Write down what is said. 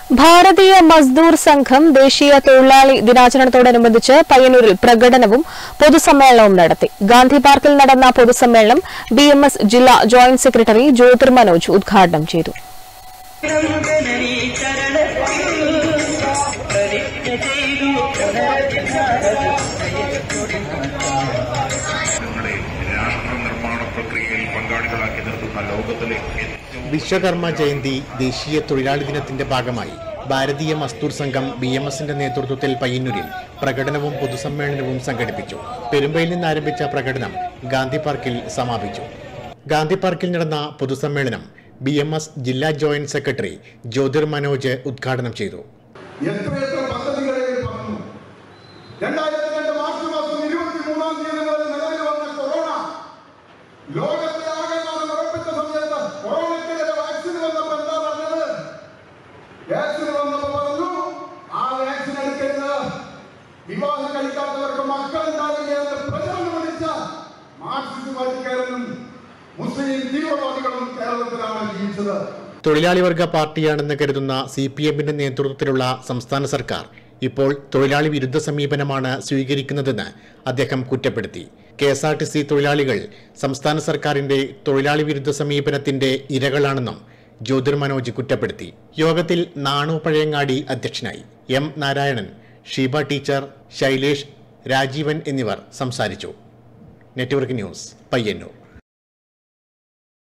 ഭാരതീയ മസ്ദൂർ സംഘം ദേശീയ തൊഴിലാളി ദിനാചരണത്തോടനുബന്ധിച്ച് പയ്യന്നൂരിൽ പ്രകടനവും പൊതുസമ്മേളനവും നടത്തി ഗാന്ധി പാർക്കിൽ നടന്ന പൊതുസമ്മേളനം ബി എം എസ് ജില്ലാ ജോയിന്റ് സെക്രട്ടറി ജ്യോതിർ മനോജ് ഉദ്ഘാടനം ചെയ്തു നിങ്ങളെ രാഷ്ട്ര നിർമ്മാണ പ്രക്രിയയിൽ പങ്കാളികളാക്കി നിർത്തുന്ന ലോകത്തിലെ ഏറ്റവും വിശ്വകർമ്മ ജയന്തി ദേശീയ തൊഴിലാളി ദിനത്തിന്റെ ഭാഗമായി ഭാരതീയ മസ്ദൂർ സംഘം ബി എം എസിന്റെ നേതൃത്വത്തിൽ പയ്യന്നൂരിൽ പ്രകടനവും പൊതുസമ്മേളനവും സംഘടിപ്പിച്ചു പെരുമ്പയിൽ നിന്ന് ആരംഭിച്ച പ്രകടനം ഗാന്ധി പാർക്കിൽ സമാപിച്ചു ഗാന്ധി പാർക്കിൽ നടന്ന പൊതുസമ്മേളനം ബി എം എസ് ജില്ലാ ജോയിന്റ് സെക്രട്ടറി ജ്യോതിർ മനോജ് ഉദ്ഘാടനം ചെയ്തു എത്രയെത്ര പദ്ധതികളെ പറഞ്ഞു രണ്ടായിരത്തി രണ്ട് മാർച്ച് മാസം ഇരുപത്തി മൂന്നാം തീയതി മുതൽ നിലവിൽ വന്ന കൊറോണ ലോകത്തെ ആകെമാനം ഉറപ്പിച്ച സമയത്ത് കൊറോണയ്ക്കെതിരെ വാക്സിൻ വന്നപ്പോൾ എന്താ പറഞ്ഞത് വാക്സിൻ വന്നപ്പോൾ പറഞ്ഞു ആ വാക്സിൻ എടുക്കരുത് വിവാഹം കഴിക്കാത്തവർക്ക് മക്കൾ ഉണ്ടാവില്ല എന്ന് പ്രചരണം വിളിച്ച മാർക്സിസ്റ്റ് പാർട്ടിക്കാരനും മുസ്ലിം തീവ്രവാദികളും കേരളത്തിലാണ് ജീവിച്ചത് തൊഴിലാളി വർഗ പാർട്ടിയാണെന്ന് കരുതുന്ന സി പി എമ്മിന്റെ നേതൃത്വത്തിലുള്ള സംസ്ഥാന സർക്കാർ ഇപ്പോൾ തൊഴിലാളി വിരുദ്ധ സമീപനമാണ് സ്വീകരിക്കുന്നതെന്ന് അദ്ദേഹം കുറ്റപ്പെടുത്തി K S R T C തൊഴിലാളികൾ സംസ്ഥാന സർക്കാരിന്റെ തൊഴിലാളി വിരുദ്ധ സമീപനത്തിന്റെ ഇരകളാണെന്നും ജ്യോതിർ മനോജ് കുറ്റപ്പെടുത്തി യോഗത്തിൽ നാണു പഴയങ്ങാടി അധ്യക്ഷനായി എം നാരായണൻ ഷീബ ടീച്ചർ ശൈലേഷ് രാജീവൻ എന്നിവർ സംസാരിച്ചു നെറ്റ്വർക്ക് ന്യൂസ് പയ്യന്നൂർ